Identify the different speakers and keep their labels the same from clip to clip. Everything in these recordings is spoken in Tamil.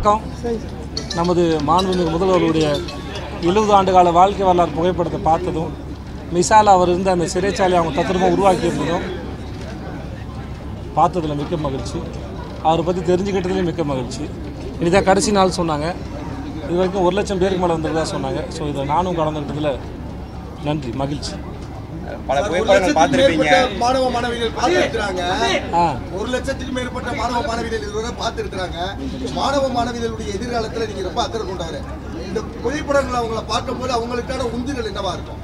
Speaker 1: வணக்கம் நமது மாண்புமிகு முதல்வருடைய எழுபது ஆண்டு கால வாழ்க்கை வரலாறு புகைப்படத்தை பார்த்ததும் மிசால் அவர் இருந்த அந்த சிறைச்சாலை அவங்க தத்ரூபம் உருவாக்கி இருந்ததும் பார்த்ததில் மிக்க மகிழ்ச்சி அவரை பற்றி தெரிஞ்சுக்கிட்டதுலேயும் மிக்க மகிழ்ச்சி இனிதான் கடைசி நாள் சொன்னாங்க இது வரைக்கும் ஒரு லட்சம் பேருக்கு மேலே வந்திருந்ததா சொன்னாங்க ஸோ இதை நானும் கலந்துக்கிட்டதில் நன்றி மகிழ்ச்சி
Speaker 2: பல
Speaker 3: ஒரு
Speaker 2: புகைப்படங்கள்
Speaker 3: லட்சத்துக்கு
Speaker 2: பார்த்துருப்பீங்க
Speaker 3: மேற்பட்ட மாணவ மாணவிகள் பார்த்திருக்கிறாங்க
Speaker 1: ஆ
Speaker 3: ஒரு லட்சத்துக்கு மேற்பட்ட மாணவ மாணவிகள் இதுவரை பார்த்திருக்கிறாங்க மாணவ மாணவிகளுடைய எதிர்காலத்துல நீங்க ரொம்ப அக்கறை கொண்டவரு இந்த புகைப்படங்களை அவங்கள பார்க்கும்போது அவங்களுக்கான உந்துதல் என்னவா இருக்கும்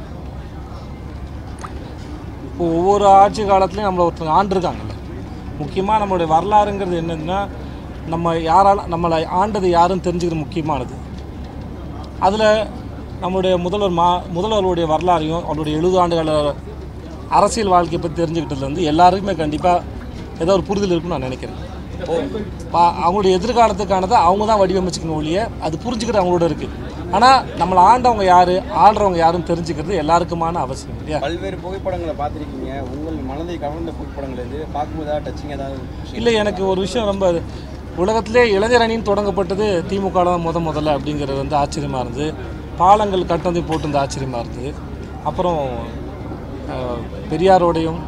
Speaker 1: இப்போ ஒவ்வொரு ஆட்சி காலத்துலையும் நம்மளை ஒருத்தவங்க ஆண்டிருக்காங்கல்ல முக்கியமாக நம்மளுடைய வரலாறுங்கிறது என்னதுன்னா நம்ம யாரால நம்மளை ஆண்டது யாருன்னு தெரிஞ்சுக்கிறது முக்கியமானது அதில் நம்மளுடைய முதல்வர் மா முதல்வருடைய வரலாறையும் அவருடைய எழுபது ஆண்டுகால அரசியல் வாழ்க்கையை பற்றி தெரிஞ்சுக்கிட்டதுல வந்து எல்லாருக்குமே கண்டிப்பாக ஏதோ ஒரு புரிதல் இருக்குன்னு நான் நினைக்கிறேன் பா அவங்களுடைய எதிர்காலத்துக்கானதை அவங்க தான் வடிவமைச்சுக்கணும் ஒழிய அது புரிஞ்சுக்கிறது அவங்களோட இருக்குது ஆனால் நம்மளை ஆண்டவங்க யார் ஆள்றவங்க யாருன்னு தெரிஞ்சுக்கிறது எல்லாருக்குமான அவசியம் இல்லையா
Speaker 2: பல்வேறு புகைப்படங்களை பார்த்துருக்கீங்க உங்கள் மனதை கவர்ந்த புகைப்படங்கள் இது பார்க்கும்போது ஏதாவது டச்சிங் ஏதாவது விஷயம்
Speaker 1: இல்லை எனக்கு ஒரு விஷயம் ரொம்ப உலகத்திலே இளைஞர் அணின்னு தொடங்கப்பட்டது திமுக தான் முத முதல்ல அப்படிங்கிறது வந்து ஆச்சரியமாக இருந்தது பாலங்கள் கட்டணத்தை போட்டிருந்த ஆச்சரியமாக இருந்தது அப்புறம் அஹ், பெரியாரோடையும்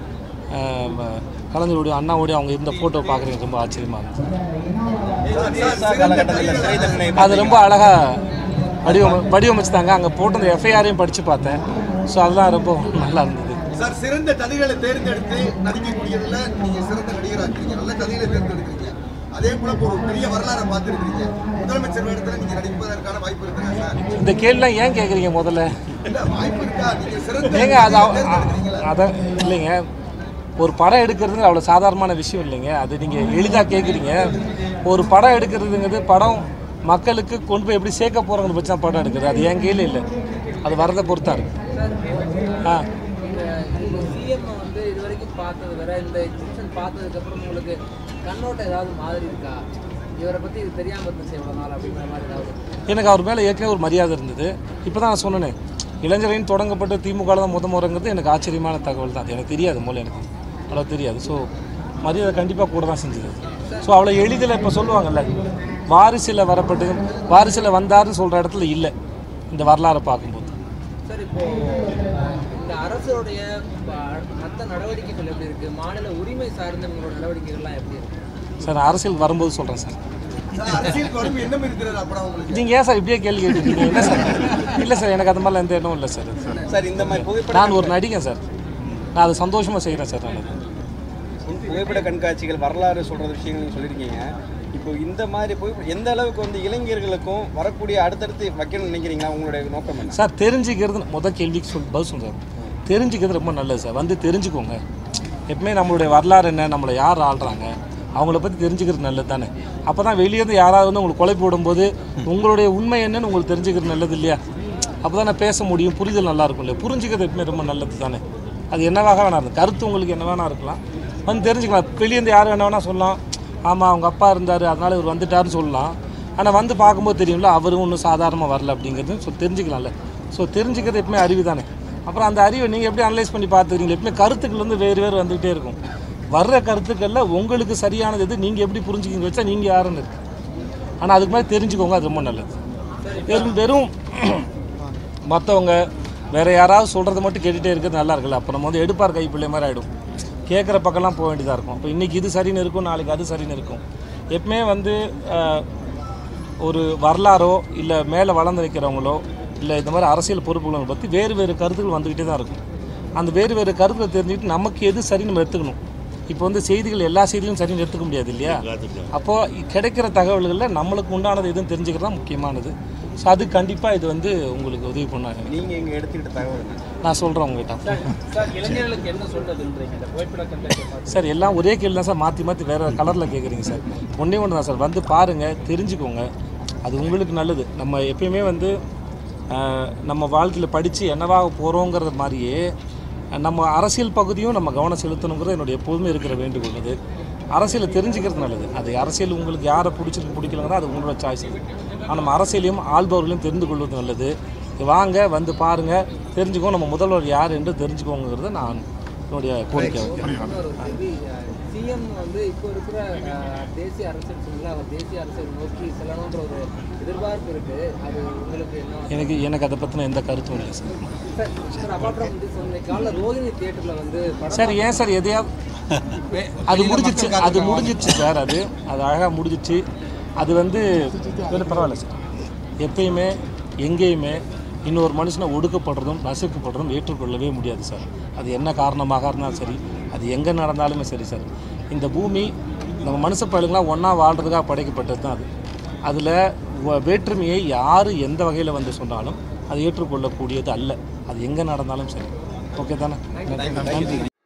Speaker 1: அஹ், கலைஞரோடையும் அண்ணாவோடையும் அவங்க இருந்த ஃபோட்டோ பார்க்குறது ரொம்ப ஆச்சரியமாக இருந்தது
Speaker 2: தேசா காலகட்டத்தில் சிறை தண்டனை
Speaker 1: அது ரொம்ப அழகாக வடிவம வடிவமைச்சிட்டாங்க அங்கே போட்டு அந்த எஃப்ஐஆரையும் படித்து பார்த்தேன் ஸோ அதெல்லாம் ரொம்ப நல்லா இருந்தது
Speaker 3: சார் சிறந்த கதைகளை தேர்ந்தெடுத்து நடிக்கக்கூடியதுல நீங்க சிறந்த நடிகரா இருக்கீங்க நல்ல கதைகளை தேர்ந்தெடுக்கிறீங்க அதே போல இப்போ ஒரு பெரிய வரலாறை பார்த்துருக்கீங்க முதலமைச்சர் இடத்துல நீங்க நடிப்பதற்கான வாய்ப்பு இருக்குதா சார்
Speaker 1: இந்த கேள்விலாம் ஏன் கேட்குறீங்க முதல்ல
Speaker 3: இல்ல வாய்ப்பு இருக்கா நீங்க சிறந்த
Speaker 1: ஏங்க அது அவ-
Speaker 3: தேர்ந்தெடுக்கிறீங்களா
Speaker 1: அ- அதான் இல்லைங்க ஒரு படம் எடுக்கிறது அவ்வளோ சாதாரணமான விஷயம் இல்லைங்க அது நீங்கள் எளிதாக கேட்குறீங்க ஒரு படம் எடுக்கிறதுங்கிறது படம் மக்களுக்கு கொண்டு போய் எப்படி சேர்க்க போகிறவங்க பற்றி தான் படம் எடுக்குது அது என் கையில் இல்லை அது வரதை பொறுத்தா இருக்கு ஆ
Speaker 4: இந்த சிஎம் வந்து இது வரைக்கும் பார்த்தது வேற இந்த எக்ஸிபிஷன் பார்த்ததுக்கு அப்புறம் உங்களுக்கு கண்ணோட்டம் ஏதாவது மாதிரி இருக்கா இவரை பத்தி இது தெரியாம இருந்துச்சு இவ்வளவு நாள் அப்படிங்கிற மாதிரி ஏதாவது
Speaker 1: எனக்கு அவர் மேலே ஏற்கனவே ஒரு மரியாதை இருந்தது இப்போ தான் நான் சொன்னேனே இளைஞரின் தொடங்கப்பட்ட திமுக தான் முத முறைங்கிறது எனக்கு ஆச்சரியமான தகவல் தான் அது எனக்கு தெரியாது மூலம் எனக்கு அவ்வளோ தெரியாது ஸோ மரியாதை கண்டிப்பாக கூட தான் செஞ்சது ஸோ அவ்வளோ எளிதில் இப்போ சொல்லுவாங்கல்ல வாரிசில் வரப்பட்டு வாரிசில் வந்தாருன்னு சொல்கிற இடத்துல இல்லை இந்த வரலாறை பார்க்கும்போது
Speaker 4: சார் இப்போ இந்த அரசுடைய மற்ற நடவடிக்கைகள் எப்படி இருக்கு மாநில உரிமை சார்ந்த உங்களோட நடவடிக்கைகள்லாம் எப்படி இருக்கு
Speaker 1: சார் நான் அரசியல் வரும்போது சொல்கிறேன் சார்
Speaker 3: சார் அரசியல் வரும் எண்ணம் இருக்கிறது அப்புறம் உங்களுக்கு
Speaker 1: நீங்கள் ஏன் சார் இப்படியே கேள்வி கேட்டுருக்கீங்க என்ன சார் இல்லை சார் எனக்கு அது மாதிரிலாம் எந்த எண்ணமும் இல்லை சார்
Speaker 2: சார் இந்த மாதிரி புகைப்பட
Speaker 1: நான் ஒரு நடிகன் சார் நான் அதை சந்தோஷமாக செய்கிறேன் சார் நான் அது.
Speaker 2: புகைப்பட கண்காட்சிகள் வரலாறு சொல்கிற விஷயங்கள் நீங்கள் சொல்லியிருக்கீங்க இப்போ இந்த மாதிரி புகைப்படம் எந்த அளவுக்கு வந்து இளைஞர்களுக்கும் வரக்கூடிய அடுத்தடுத்து வைக்கணும்னு நினைக்கிறீங்களா உங்களுடைய நோக்கம் என்ன
Speaker 1: சார் தெரிஞ்சுக்கிறது முத கேள்விக்கு சொல் பதில் சொல்கிறேன் தெரிஞ்சுக்கிறது ரொம்ப நல்லது சார் வந்து தெரிஞ்சுக்கோங்க எப்பவுமே நம்மளுடைய வரலாறு என்ன நம்மளை யார் ஆள்றாங்க அவங்கள பற்றி தெரிஞ்சுக்கிறது நல்லது தானே அப்போ தான் வெளியேருந்து யாராவது வந்து உங்களுக்கு குழப்பி விடும்போது உங்களுடைய உண்மை என்னன்னு உங்களுக்கு தெரிஞ்சுக்கிறது நல்லது இல்லையா அப்போ தான் நான் பேச முடியும் புரிதல் நல்லா இருக்கும் இல்லையா புரிஞ்சுக்கிறது எப்பவுமே ரொம்ப நல்லது தானே அது என்னவாக வேணா இருக்கும் கருத்து உங்களுக்கு என்ன வேணா இருக்கலாம் வந்து தெரிஞ்சுக்கலாம் வெளியேருந்து யார் என்ன வேணா சொல்லலாம் ஆமாம் அவங்க அப்பா இருந்தார் அதனால் இவர் வந்துட்டாருன்னு சொல்லலாம் ஆனால் வந்து பார்க்கும்போது தெரியும்ல அவரும் ஒன்றும் சாதாரணமாக வரல அப்படிங்கிறது ஸோ தெரிஞ்சுக்கலாம்ல ஸோ தெரிஞ்சுக்கிறது எப்பவுமே அறிவு தானே அப்புறம் அந்த அறிவை நீங்கள் எப்படி அனலைஸ் பண்ணி பார்த்துக்கிறீங்க எப்பவுமே கருத்துக்கள் வந்து வேறு வேறு வந்துகிட்டே இருக்கும் வர்ற கருத்துக்களில் உங்களுக்கு சரியானது எது நீங்கள் எப்படி புரிஞ்சுக்கிங்க வச்சா நீங்கள் யாருன்னு இருக்கு ஆனால் அதுக்கு மாதிரி தெரிஞ்சுக்கோங்க அது ரொம்ப நல்லது வெறும் வெறும் மற்றவங்க வேறு யாராவது சொல்கிறத மட்டும் கேட்டுகிட்டே இருக்கிறது நல்லா இருக்குல்ல அப்போ நம்ம வந்து எடுப்பார் கைப்பிள்ளை மாதிரி ஆகிடும் கேட்குற பக்கம்லாம் போக வேண்டியதாக இருக்கும் இப்போ இன்றைக்கி இது சரின்னு இருக்கும் நாளைக்கு அது சரின்னு இருக்கும் எப்பவுமே வந்து ஆஹ், ஒரு வரலாறோ இல்லை மேலே வளர்ந்து நிற்கிறவங்களோ இல்லை இந்த மாதிரி அரசியல் பொறுப்புகளை பற்றி வேறு வேறு கருத்துக்கள் வந்துக்கிட்டே தான் இருக்கும் அந்த வேறு வேறு கருத்துக்களை தெரிஞ்சுக்கிட்டு நமக்கு எது சரின்னு நம்ம எடுத்துக்கணும் இப்போ வந்து செய்திகள் எல்லா செய்திகளும் சரின்னு எடுத்துக்க முடியாது இல்லையா அப்போது கிடைக்கிற தகவல்களில் நம்மளுக்கு உண்டானது எதுவும் தெரிஞ்சுக்கிறது தான் முக்கியமானது ஸோ அது கண்டிப்பாக இது வந்து உங்களுக்கு உதவி பண்ணாங்க
Speaker 2: நீங்கள் இங்கே எடுத்துக்கிட்ட தகவல் என்ன
Speaker 1: நான் சொல்கிறேன் உங்ககிட்ட
Speaker 4: சார் இளைஞர்களுக்கு என்ன சொல்றதுன்றீங்க இந்த புகைப்பட கண்காட்சி
Speaker 1: சார் எல்லாம் ஒரே கேள்வி தான் சார் மாற்றி மாற்றி வேறு கலரில் கேட்குறீங்க சார் ஒன்றே ஒன்று தான் சார் வந்து பாருங்கள் தெரிஞ்சுக்கோங்க அது உங்களுக்கு நல்லது நம்ம எப்பயுமே வந்து ஆஹ், நம்ம வாழ்க்கையில் படித்து என்னவாக போகிறோங்கிறது மாதிரியே நம்ம அரசியல் பகுதியும் நம்ம கவனம் செலுத்தணுங்கிறது என்னுடைய எப்போதுமே இருக்கிற வேண்டுகோள் அது அரசியலை தெரிஞ்சுக்கிறது நல்லது அது அரசியல் உங்களுக்கு யாரை பிடிச்சிருக்கு பிடிக்கலங்கிறதோ அது உங்களோட சாய்ஸ் ஆனால் நம்ம அரசியலையும் ஆள்பவர்களையும் தெரிந்து கொள்வது நல்லது வாங்க வந்து பாருங்கள் தெரிஞ்சுக்கோ நம்ம முதல்வர் யார் என்று தெரிஞ்சுக்கோங்கிறத நான் என்னுடைய கோரிக்கை வைக்கிறேன்
Speaker 4: இன்னொரு கேள்வி சிஎம் வந்து இப்போ இருக்கிற அஹ், தேசிய அரசியல் சூழ்நிலை அவர் தேசிய அரசியல் நோக்கி செல்லணுன்ற ஒரு எதிர்பார்ப்பு இருக்கு அது உங்களுக்கு என்ன
Speaker 1: எனக்கு எனக்கு அதை பற்றின எந்த கருத்தும் இல்லை sir
Speaker 4: sir sir apart from this வந்து காலைல ரோகிணி தியேட்டரில் வந்து படம்
Speaker 1: சார் ஏன் சார் எதையாவது அது முடிஞ்சிருச்சு அது முடிஞ்சிருச்சு சார் அது அது அழகாக முடிஞ்சிருச்சு அது வந்து இல்லை, பரவாயில்ல சார் எப்பயுமே எங்கேயுமே இன்னொரு மனுஷனை ஒடுக்கப்படுறதும் நசுக்கப்படுறதும் ஏற்றுக்கொள்ளவே முடியாது சார் அது என்ன காரணமாக இருந்தாலும் சரி அது எங்கே நடந்தாலுமே சரி சார் இந்த பூமி நம்ம மனுஷ பயலுங்களாம் ஒன்றா வாழ்கிறதுக்காக படைக்கப்பட்டது தான் அது அதில் வேற்றுமையை யார் எந்த வகையில் வந்து சொன்னாலும் அது ஏற்றுக்கொள்ளக்கூடியது அல்ல அது எங்கே நடந்தாலும் சரி ஓகே தானே நன்றி